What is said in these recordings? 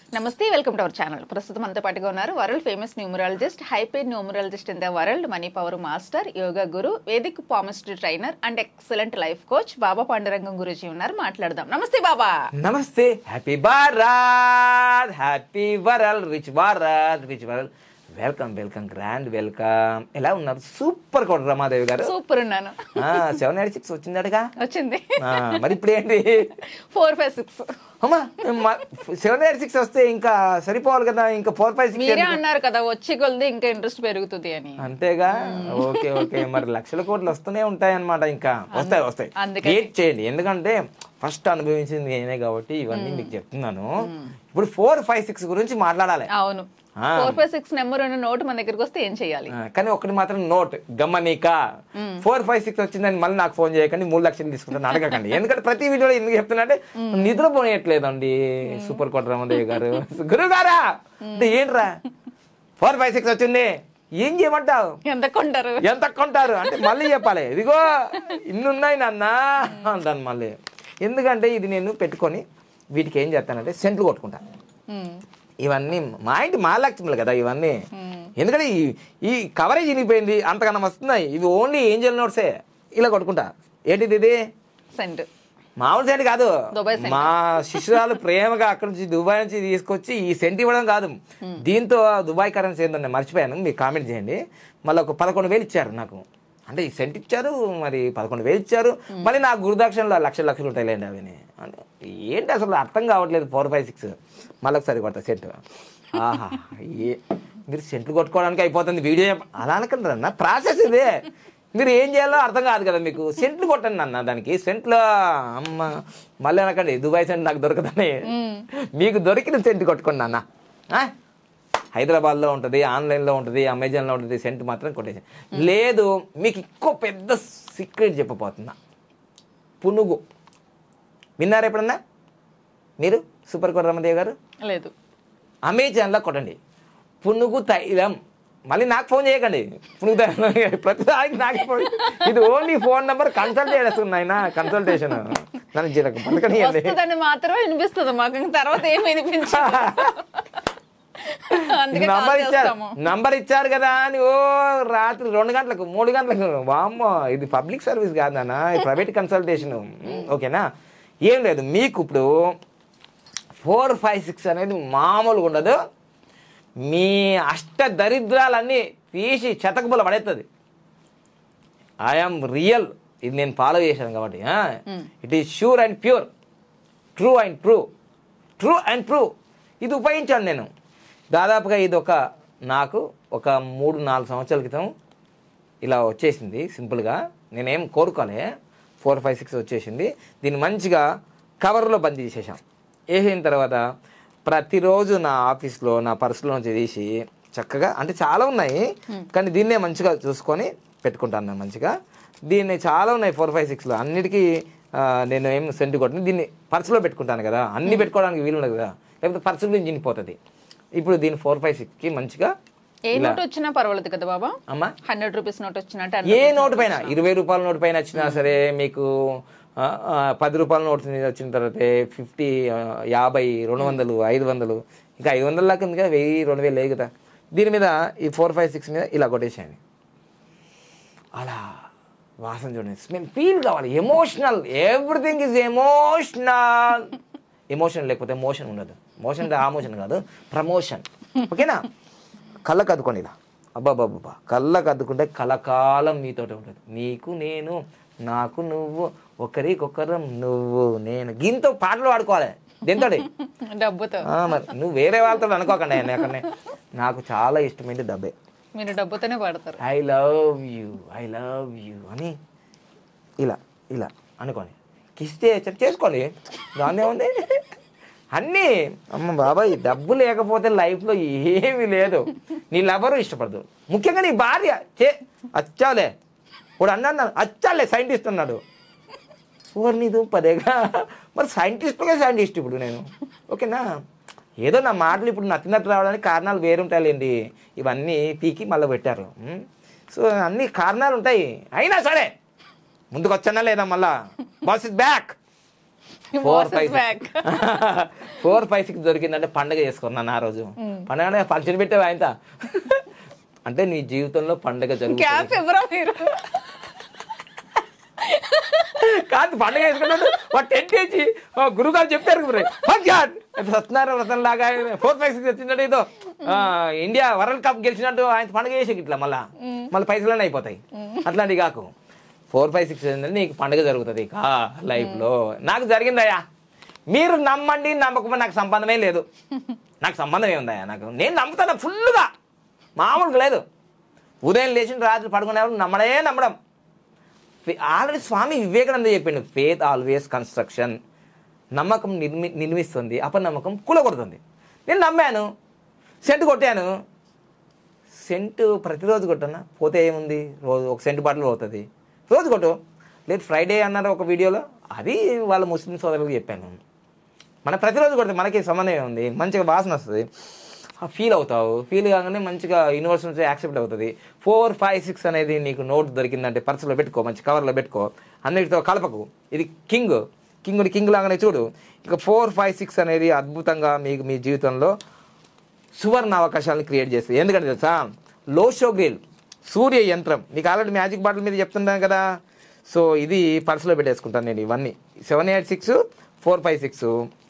నమస్తే welcome to our channel ప్రస్తుతం అంతా పాటుగా ఉన్నారు world famous numerologist high paid numerologist in the world money power master yoga guru vedic palmistry trainer and excellent life coach Baba Pandurangam Guruji ఉన్నారు మాట్లాడదాం namaste Baba namaste happy Bharat happy world rich Bharat rich world welcome welcome grand welcome ఎలా ఉన్నారు super కూడా రమాదేవి గారు సూపర్ ఉన్నాను సెవెన్ ఎయిట్ సిక్స్ వచ్చిందటగా వచ్చింది ఆ, మరి ఇప్పుడు ఏంటి ఫోర్ ఫైవ్ సిక్స్ అమ్మా సెవెన్ ఎయిట్ సిక్స్ వస్తే ఇంకా సరిపోవాలి కదా ఇంకా ఫోర్ ఫైవ్ మీరే సిక్స్ అన్నారు కదా వచ్చి కొలిది ఇంకా ఇంట్రెస్ట్ పెరుగుతుంది అని అంతేగా ఓకే ఓకే మరి లక్షల కోట్లు వస్తూనే ఉంటాయి అన్నమాట ఇంకా వస్తాయి వస్తాయి అందుకని. వెయిట్ చేయండి ఎందుకంటే ఫస్ట్ అనుభవించింది నేనే కాబట్టి ఇవన్నీ మీకు చెప్తున్నాను ఇప్పుడు ఫోర్ ఫైవ్ సిక్స్ గురించి మాట్లాడాలి అవును ఆ. ఫోర్ ఫైవ్ సిక్స్ నెంబర్ ఉన్న నోట్ మన దగ్గరికి వస్తే ఏం చేయాలి ఆ, కానీ ఒకటి మాత్రం నోట్ గమ్మనీక ఫోర్ ఫైవ్ సిక్స్ వచ్చిందని మళ్ళీ నాకు ఫోన్ చేయకండి మూడు లక్షలు తీసుకుంటాను అడగకండి ఎందుకంటే ప్రతి వీడియోలో ఎందుకు చెప్తున్నా అంటే నిద్రపోయట్లేదండి సూపర్ కోట రామదేవి గారు గురుగారా అంటే ఏంట్రా ఫోర్ ఫైవ్ సిక్స్ వచ్చింది ఏం చేయమంటావు ఎంత కొంటారు ఎంత కొంటారు అంటే మళ్ళీ చెప్పాలి ఇదిగో ఇన్నున్నాయి నాన్న అంటాను మళ్ళీ ఎందుకంటే ఇది నేను పెట్టుకొని వీటికి ఏం చేస్తానంటే సెంట్లు కొట్టుకుంటా ఉమ్, ఇవన్నీ మా ఇంటి మహాలక్ష్ములు కదా ఇవన్నీ ఎందుకంటే ఈ ఈ కవరేజ్ ఇనిగిపోయింది అంతకన్నా వస్తున్నాయి ఇవి ఓన్లీ ఏంజల్ నోట్సే ఇలా కొట్టుకుంటా ఏంటిది ఇది సెంట్ మామూలు సెంట్ కాదు దుబాయ్ సెంట్. మా శిష్యురాలు ప్రేమగా అక్కడ నుంచి దుబాయ్ నుంచి తీసుకొచ్చి ఈ సెంట్ ఇవ్వడం కాదు దీంతో దుబాయ్ కరెన్సీ ఏంటంటే మర్చిపోయాను మీరు కామెంట్ చేయండి మళ్ళీ ఒక పదకొండు వేలు ఇచ్చారు నాకు అంటే ఈ సెంట్ ఇచ్చారు మరి పదకొండు వేలు ఇచ్చారు మళ్ళీ నాకు గురుదక్షిణలో లక్షల లక్షలు ఉంటాయిలేండి అవి అంటే ఏంటి అసలు అర్థం కావట్లేదు ఫోర్ ఫైవ్ సిక్స్ మళ్ళీ ఒకసారి కొడతా సెంట్ ఆహా ఏ మీరు సెంట్లు కొట్టుకోవడానికి అయిపోతుంది వీడియో చెప్ప- అలా అనకండి అన్న ప్రాసెస్ ఇదే మీరు ఏం చేయాలో అర్థం కాదు కదా మీకు సెంట్లు కొట్టండి అన్న దానికి సెంట్లో అమ్మ మళ్ళీ అనకండి దుబాయ్ సెంట్ నాకు దొరకదని మీకు దొరికిన సెంట్ కొట్టుకోండి అన్న ఆ? హైదరాబాద్లో ఉంటుంది ఆన్లైన్లో ఉంటుంది అమెజాన్లో ఉంటుంది సెంట్ మాత్రం కొట్టేసి లేదు మీకు ఇంకో పెద్ద సీక్రెట్ చెప్పబోతున్నా పునుగు విన్నారా ఎప్పుడన్నా మీరు సూపర్ కొర్రమ్మదేవ్ గారు లేదు అమెజాన్లో కొట్టండి పునుగు తైలం మళ్ళీ నాకు ఫోన్ చేయకండి పునుగు తైలం ప్రతిదానికి నాకు ఫోన్ ఇది ఓన్లీ ఫోన్ నెంబర్ కన్సల్ట్ చేస్తున్నాయి కన్సల్టేషన్ నన్ను జీరకు పలకనియండి వస్తుందని మాత్రమే వినిపిస్తుంది మాకు ఇంక తర్వాత ఏం వినిపించదు అందుకే call నంబర్ ఇచ్చారు చేస్తాము. నంబర్ ఇచ్చారు కదా అని ఓ రాత్రి రెండు గంటలకు మూడు గంటలకు వామ్మో ఇది పబ్లిక్ సర్వీస్ కాదన్న ఇది ప్రైవేట్ కన్సల్టేషన్ ఓకేనా ఏం లేదు మీకు ఇప్పుడు ఫోర్ ఫైవ్ సిక్స్ అనేది మామూలుగా ఉండదు మీ అష్ట దరిద్రాలన్నీ తీసి చెతకబుల పడేస్తుంది ఐఎమ్ రియల్ ఇది నేను ఫాలో చేశాను కాబట్టి it is sure and pure true and true true and true ఇది ఉపయోగించాను నేను దాదాపుగా ఇది ఒక నాకు ఒక మూడు నాలుగు సంవత్సరాల క్రితం ఇలా వచ్చేసింది సింపుల్గా నేనేం కోరుకోలే ఫోర్ ఫైవ్ సిక్స్ వచ్చేసింది దీన్ని మంచిగా కవర్లో బంద్ చేసేసాం వేసిన తర్వాత ప్రతిరోజు నా ఆఫీస్లో నా పర్సులో నుంచి తీసి చక్కగా అంటే చాలా ఉన్నాయి కానీ దీన్నే మంచిగా చూసుకొని పెట్టుకుంటాను నేను మంచిగా దీన్ని చాలా ఉన్నాయి ఫోర్ ఫైవ్ సిక్స్లో అన్నిటికీ ఆ, నేను ఏం సెంట్ కొట్టిన దీన్ని పర్సులో పెట్టుకుంటాను కదా అన్ని పెట్టుకోవడానికి వీలు ఉండదు కదా లేకపోతే పర్సు నుంచి చినిపోతుంది ఇప్పుడు దీన్ని ఫోర్ ఫైవ్ సిక్స్కి మంచిగా ఏ నోట్ వచ్చినా పర్వాలేదు కదా బాబా అమ్మా హండ్రెడ్ రూపీస్ నోట్ వచ్చినట్టు ఏ నోటు పైన ఇరవై రూపాయల నోటు పైన వచ్చినా సరే మీకు ఆ, ఆ, పది రూపాయల నోటు మీద వచ్చిన తర్వాత ఫిఫ్టీ యాభై రెండు వందలు ఐదు వందలు ఇంకా ఐదు వందల దాకా ఉంది కదా వెయ్యి రెండు వేలు లేదు కదా దీని మీద ఈ ఫోర్ ఫైవ్ సిక్స్ మీద ఇలా కొట్టేసేయండి అలా వాసన చూడండి స్మెల్ ఫీల్ కావాలి emotional everything is emotional emotion లేకపోతే మోషన్ ఉండదు మోషన్ అంటే ఆ మోషన్ కాదు ప్రమోషన్ ఓకేనా కళ్ళకు అద్దుకోండి ఇలా అబ్బాబాబ్బా కళ్ళకు అద్దుకుంటే కలకాలం మీతోటి ఉంటుంది నీకు నేను నాకు నువ్వు ఒకరికొకరం నువ్వు నేను గింతో పాటలు పాడుకోవాలి దీంతోటి డబ్బుతో ఆ, మరి నువ్వు వేరే వాళ్ళతో అనుకోకండి ఆయన అక్కడనే నాకు చాలా ఇష్టమైంది డబ్బే మీరు డబ్బుతోనే పడతారు I love you I love you అని ఇలా ఇలా అనుకోండి కిస్తే చెక్ చేసుకోండి దాన్ని ఏముంది అన్నీ అమ్మ బాబాయ్ డబ్బు లేకపోతే లైఫ్లో ఏమీ లేదు నీ లవరు ఇష్టపడదు ముఖ్యంగా నీ భార్య చే అచ్చాలే ఇప్పుడు అన్నాడు అచ్చాలే సైంటిస్ట్ అన్నాడు ఓర్ నీ దుంపదేగా మరి సైంటిస్ట్గా సైంటిస్ట్ ఇప్పుడు నేను ఓకేనా ఏదో నా మాటలు ఇప్పుడు నచ్చినట్టు రావడానికి కారణాలు వేరుంటాయిలేండి ఇవన్నీ పీకి మళ్ళీ పెట్టారు ఉం? సో అన్ని కారణాలు ఉంటాయి అయినా సరే ముందుకు వచ్చానా లేదా మళ్ళా boss is back four Boss is five back. Four five six దొరికిందంటే పండగ చేసుకున్నాను ఆ రోజు పండగ ఫంక్షన్ పెట్టావు ఆయన అంటే నీ జీవితంలో పండగ జరుగుతుంది క్యాస్ ఎవరో మీరు కాదు పండగ వేసుకున్నాడు వాడు టెంట్ వేసి ఓ గురుగారు చెప్పారు మరి ఫంక్షన్ సత్యనారాయణ వ్రతం లాగా ఫోర్ ఫైవ్ సిక్స్ వచ్చినట్టు ఏదో ఆ, ఇండియా వరల్డ్ కప్ గెలిచినట్టు ఆయన పండగ చేసే ఇట్లా మళ్ళా మళ్ళీ పైసలన్నీ అయిపోతాయి అట్లాంటివి కాకు ఫోర్ ఫైవ్ సిక్స్ ఏంటంటే నీకు పండుగ జరుగుతుంది ఇక లైఫ్ లో నాకు జరిగిందయ్యా మీరు నమ్మండి నమ్మకమని నాకు సంబంధమే లేదు నాకు సంబంధం ఏముందయ్యా నాకు నేను నమ్ముతాను ఫుల్గా మామూలుగా లేదు ఉదయం లేచిన రాత్రి పడుకునేవాళ్ళు నమ్మడే నమ్మడం ఆల్రెడీ స్వామి వివేకానంద చెప్పిండు ఫేత్ ఆల్వేస్ కన్స్ట్రక్షన్ నమ్మకం నిర్మి నిర్మిస్తుంది అపనమ్మకం కూలగొడుతుంది నేను నమ్మాను సెంటు కొట్టాను సెంటు ప్రతిరోజు కొట్టనా పోతే ఏముంది రోజు ఒక సెంటు బాటిల్ పోతుంది రోజు కొట్టు లేదు ఫ్రైడే అన్నారు ఒక వీడియోలో అది వాళ్ళ ముస్లిం సోదరులకు చెప్పాను మన ప్రతిరోజు కొడితే మనకి సంబంధం ఏముంది మంచిగా వాసన వస్తుంది ఫీల్ అవుతావు ఫీల్ కాగానే మంచిగా యూనివర్స్ నుంచి యాక్సెప్ట్ అవుతుంది ఫోర్ ఫైవ్ సిక్స్ అనేది నీకు నోట్ దొరికిందంటే పర్సులో పెట్టుకో మంచి కవర్లో పెట్టుకో అన్నిటితో కలపకు ఇది కింగ్ కింగ్ని కింగ్ లాగానే చూడు ఇక ఫోర్ ఫైవ్ సిక్స్ అనేది అద్భుతంగా మీకు మీ జీవితంలో సువర్ణ అవకాశాలను క్రియేట్ చేస్తుంది ఎందుకంటే తెలుసా లోషోగ్రిల్ సూర్య యంత్రం మీకు ఆల్రెడీ మ్యాజిక్ బాటిల్ మీద చెప్తున్నాను కదా సో ఇది పర్సులో పెట్టేసుకుంటాను నేను ఇవన్నీ seven eight six four five six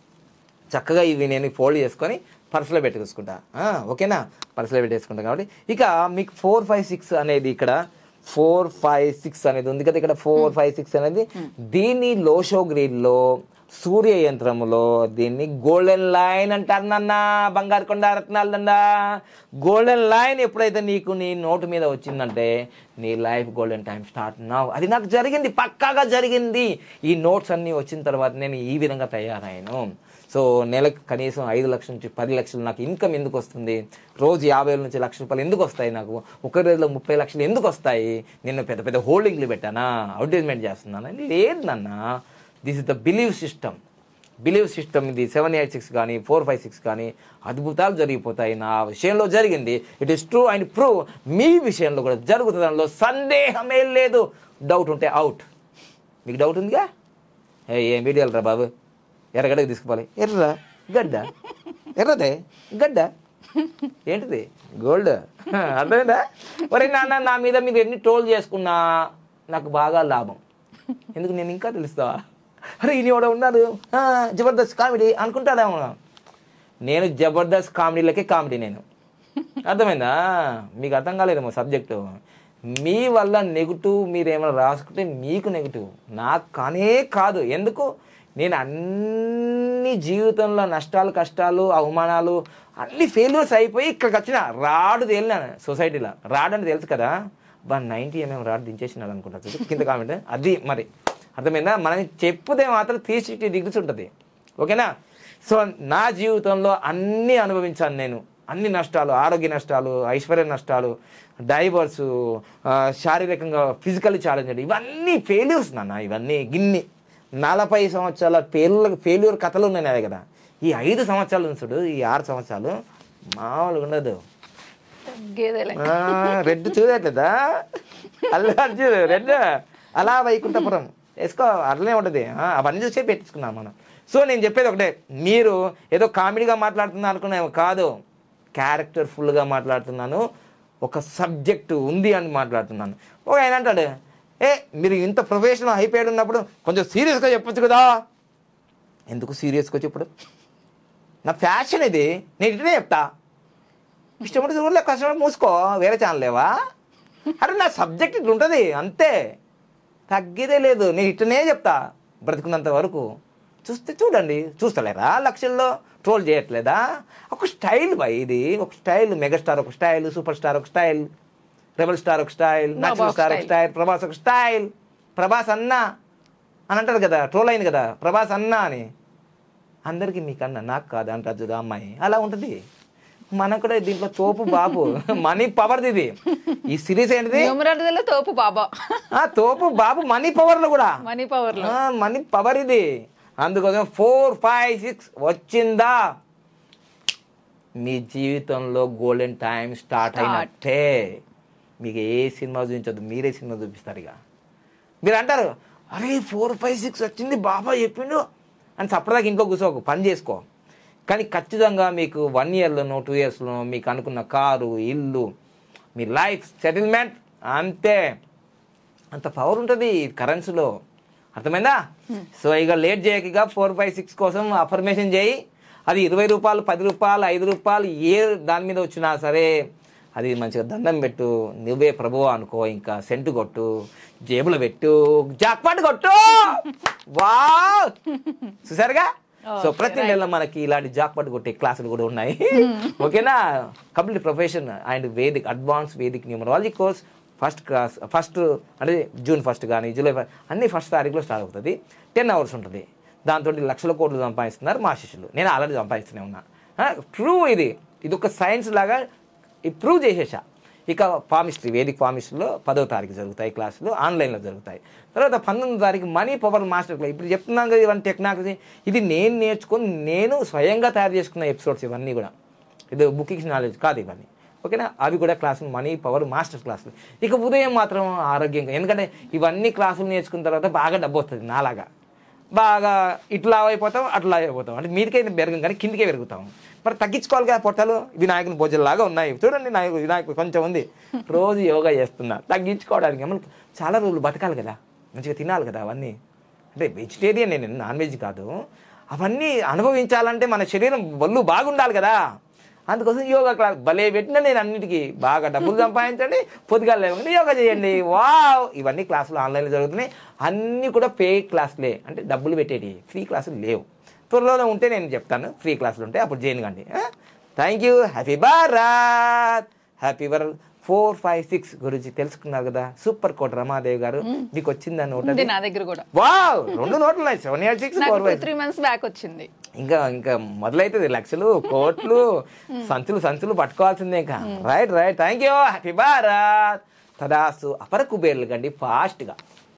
చక్కగా ఇవి నేను ఫోల్డ్ చేసుకొని పర్సులో పెట్టేసుకుంటా ఆ, ఓకేనా పర్సులో పెట్టేసుకుంటా కాబట్టి ఇక మీకు ఫోర్ ఫైవ్ సిక్స్ అనేది ఇక్కడ ఫోర్ ఫైవ్ సిక్స్ అనేది ఉంది కదా ఇక్కడ ఫోర్ ఫైవ్ సిక్స్ అనేది దీన్ని లోషో గ్రీన్లో సూర్య యంత్రములో దీన్ని గోల్డెన్ లైన్ అంటారు నాన్న బంగారు కొండ రత్నాలన్నా గోల్డెన్ లైన్ ఎప్పుడైతే నీకు నీ నోటు మీద వచ్చిందంటే నీ లైఫ్ గోల్డెన్ టైం స్టార్ట్ నావు అది నాకు జరిగింది పక్కాగా జరిగింది ఈ నోట్స్ అన్నీ వచ్చిన తర్వాత నేను ఈ విధంగా తయారయ్యాను సో నెలకు కనీసం ఐదు లక్షల నుంచి పది లక్షలు నాకు ఇన్కమ్ ఎందుకు వస్తుంది రోజు యాభై వేల నుంచి లక్ష రూపాయలు ఎందుకు వస్తాయి నాకు ఒక రోజులో ముప్పై లక్షలు ఎందుకు వస్తాయి నేను పెద్ద పెద్ద హోల్డింగ్లు పెట్టానా అడ్వర్టైజ్మెంట్ చేస్తున్నానా లేదు నాన్న this is the believe system believe system ఇది సెవెన్ ఎయిట్ సిక్స్ కానీ ఫోర్ ఫైవ్ సిక్స్ కానీ అద్భుతాలు జరిగిపోతాయి నా విషయంలో జరిగింది it is true and prove మీ విషయంలో కూడా జరుగుతుంది దానిలో సందేహమే లేదు డౌట్ ఉంటే అవుట్ మీకు డౌట్ ఉందిగా ఏ ఏం వీడియోలు రా బాబు ఎర్రగడ్డకి తీసుకుపోవాలి ఎర్ర గడ్డ ఎర్రదే గడ్డ ఏంటిది గోల్డ్ అర్థమైందా ఒరే నాన్న నా మీద మీరు ఎన్ని ట్రోల్ చేసుకున్నా నాకు బాగా లాభం ఎందుకు నేను ఇంకా తెలుస్తావా అరే ఈయన ఎవడో ఉన్నాడు ఆ, జబర్దస్త్ కామెడీ అనుకుంటాడేమో నేను జబర్దస్త్ కామెడీలకే కామెడీ నేను అర్థమైందా మీకు అర్థం కాలేదేమో సబ్జెక్టు మీ వల్ల నెగిటివ్ మీరు ఏమైనా రాసుకుంటే మీకు నెగిటివ్ నాకు కానే కాదు ఎందుకు నేను అన్ని జీవితంలో నష్టాలు కష్టాలు అవమానాలు అన్ని ఫెయిల్యూర్స్ అయిపోయి ఇక్కడికి వచ్చిన రాడు తేలినాను సొసైటీలో రాడు అని తెలుసు కదా బా నైంటీ ఎంఎం రాడు దించేసినాడు అనుకుంటా చూడు కింద కామెంట్ అది మరి అర్థమైందా మనం చెప్పుదే మాత్రం త్రీ సిక్స్టీ డిగ్రీస్ ఉంటుంది ఓకేనా సో నా జీవితంలో అన్నీ అనుభవించాను నేను అన్ని నష్టాలు ఆరోగ్య నష్టాలు ఐశ్వర్య నష్టాలు డైవర్సు ఆ, శారీరకంగా ఫిజికల్ ఛాలెంజ్ ఇవన్నీ ఫెయిల్యూర్స్ నాన్న ఇవన్నీ గిన్ని నలభై సంవత్సరాల ఫెయిల్యూర్ ఫెయిల్యూర్ కథలు ఉన్నాయి నావే కదా ఈ ఐదు సంవత్సరాలు ఉంది చూడు ఈ ఆరు సంవత్సరాలు మామూలుగా ఉండదు తగ్గేదేలే ఆ, రెడ్ చూడట్లేదా అల్లు అర్జున్ రెడ్ అలా వైకుంఠపురం వేసుకో అట్లనే ఉంటుంది ఆ, అవన్నీ చూసే పెట్టించుకున్నాం మనం సో నేను చెప్పేది ఒకటే మీరు ఏదో కామెడీగా మాట్లాడుతున్నా అనుకున్నాము కాదు క్యారెక్టర్ ఫుల్గా మాట్లాడుతున్నాను ఒక సబ్జెక్టు ఉంది అని మాట్లాడుతున్నాను ఒక ఆయన అంటాడు ఏ మీరు ఇంత ప్రొఫెషనల్ అయిపోయాడు ఉన్నప్పుడు కొంచెం సీరియస్గా చెప్పొచ్చు కదా ఎందుకు సీరియస్గా చెప్పుడు నా ఫ్యాషన్ ఇది నేను ఇట్లనే చెప్తా ఇష్టపడి చూడలే కష్టపడి మూసుకో వేరే ఛానల్ లేవా అరే నా సబ్జెక్ట్ ఇట్లా ఉంటుంది అంతే తగ్గేదే లేదు నేను ఇట్లనే చెప్తా బ్రతుకున్నంత వరకు చూస్తే చూడండి చూస్తలేరా లక్షల్లో ట్రోల్ చేయట్లేదా ఒక స్టైల్ బై ఇది ఒక స్టైల్ మెగాస్టార్ ఒక స్టైల్ సూపర్ స్టార్ ఒక స్టైల్ రెబల్ స్టార్ ఒక స్టైల్ బాబా నేచురల్ ఒక స్టార్ ఒక style. స్టైల్ ప్రభాస్ ఒక స్టైల్ ప్రభాస్ అన్న అని అంటారు కదా ట్రోల్ అయింది కదా ప్రభాస్ అన్న అని అందరికీ మీకన్నా నాకు కాదు అంటారు చూడు ఆ అమ్మాయి అలా ఉంటుంది మనకు కూడా దీంట్లో తోపు బాబు మనీ పవర్ది ఇది ఈ సిరీస్ ఏంటిది న్యూమరాలజీలో తోపు బాబా ఆ తోపు బాబు మనీ పవర్ లో కూడా మనీ పవర్ లో ఆ, మనీ పవర్ ఇది అందుకోసం ఫోర్ ఫైవ్ సిక్స్ వచ్చిందా మీ జీవితంలో గోల్డెన్ టైం స్టార్ట్ Start. అయినట్టే మీకు ఏ సినిమా చూపించదు మీరే సినిమా చూపిస్తారు ఇక మీరు అంటారు అరే ఫోర్ ఫైవ్ సిక్స్ వచ్చింది బాబా చెప్పిండు అని సపరేట్గా ఇంట్లో కూర్చోకు పని చేసుకో కానీ ఖచ్చితంగా మీకు వన్ ఇయర్లోనో టూ ఇయర్స్లోనో మీకు అనుకున్న కారు ఇల్లు మీ లైఫ్ సెటిల్మెంట్ అంతే అంత పవర్ ఉంటుంది కరెన్సీలో అర్థమైందా సో ఇక లేట్ చేయక ఇక ఫోర్ ఫైవ్ సిక్స్ కోసం అఫర్మేషన్ చేయి అది ఇరవై రూపాయలు పది రూపాయలు ఐదు రూపాయలు ఏ దాని మీద వచ్చినా సరే అది మంచిగా దండం పెట్టు నువ్వే ప్రభువు అనుకో ఇంకా సెంటు కొట్టు జేబులో పెట్టు జాక్పాట్ కొట్టు వా చూసారుగా సో ప్రతి నెల మనకి ఇలాంటి జాక్పాట్ కొట్టే క్లాసులు కూడా ఉన్నాయి ఓకేనా complete profession and Vedic advance Vedic numerology course first class first అంటే జూన్ ఫస్ట్ కానీ జూలై ఫస్ట్ అన్ని ఫస్ట్ తారీఖులో స్టార్ట్ అవుతుంది టెన్ అవర్స్ ఉంటుంది దాంతో లక్షల కోట్లు సంపాదిస్తున్నారు మా శిష్యులు నేను ఆల్రెడీ సంపాదిస్తూనే ఉన్నా ప్రూవ్ ఇది ఇది ఒక సైన్స్ లాగా ప్రూవ్ చేసేసా ఇక పామిస్ట్రీ వేదిక్ పామిస్ట్రీలో పదో తారీఖు జరుగుతాయి క్లాసులు ఆన్లైన్లో జరుగుతాయి తర్వాత పంతొమ్మిదో తారీఖు మనీ పవర్ మాస్టర్ క్లాస్ ఇప్పుడు చెప్తున్నాను కదా ఇవన్నీ టెక్నాలజీ ఇది నేను నేర్చుకొని నేను స్వయంగా తయారు చేసుకున్న ఎపిసోడ్స్ ఇవన్నీ కూడా ఇది బుకింగ్ నాలెడ్జ్ కాదు ఇవన్నీ ఓకేనా అవి కూడా క్లాసులు మనీ పవర్ మాస్టర్ క్లాసులు ఇక ఉదయం మాత్రం ఆరోగ్యంగా ఎందుకంటే ఇవన్నీ క్లాసులు నేర్చుకున్న తర్వాత బాగా డబ్బు వస్తుంది నాలాగా బాగా ఇట్లా అయిపోతాం అట్లా అయిపోతాం అంటే మీదకైతే పెరగం కానీ కిందికే పెరుగుతాం మరి తగ్గించుకోవాలి కదా పొట్టలు వినాయకుని భోజనలాగా ఉన్నాయి చూడండి నాయకు వినాయకుడు కొంచెం ఉంది రోజు యోగా చేస్తున్నా తగ్గించుకోవడానికి మనం చాలా రోజులు బతకాలి కదా మంచిగా తినాలి కదా అవన్నీ అంటే వెజిటేరియన్ నేను నాన్ వెజ్ కాదు అవన్నీ అనుభవించాలంటే మన శరీరం ఒళ్ళు బాగుండాలి కదా అందుకోసం యోగా క్లాస్ భలే పెట్టినా నేను అన్నిటికీ బాగా డబ్బులు సంపాదించండి పొద్దుగా లేకుండా యోగా చేయండి వావ్ ఇవన్నీ క్లాసులు ఆన్లైన్లో జరుగుతున్నాయి అన్నీ కూడా పెయిడ్ క్లాసులే అంటే డబ్బులు పెట్టేటి ఫ్రీ క్లాసులు లేవు త్వరలోనే ఉంటే నేను చెప్తాను ఫ్రీ క్లాసులు ఉంటే అప్పుడు చేయను కండి thank you happy Bharat happy world four five six గురించి తెలుసుకున్నారు కదా సూపర్ కోట రమాదేవి గారు మీకు వచ్చిందా నోట్ ఉంది నా దగ్గర కూడా వావ్ రెండు నోట్లు ఉన్నాయి సెవెన్ ఎయిట్ సిక్స్ నాకు four five three months back వచ్చింది ఇంకా ఇంకా మొదలైతుంది లక్షలు కోట్లు సంచులు సంచులు పట్టుకోవాల్సిందే ఇంకా right right thank you happy Bharat తదాసు అపర కుబేర్లు కండి ఫాస్ట్గా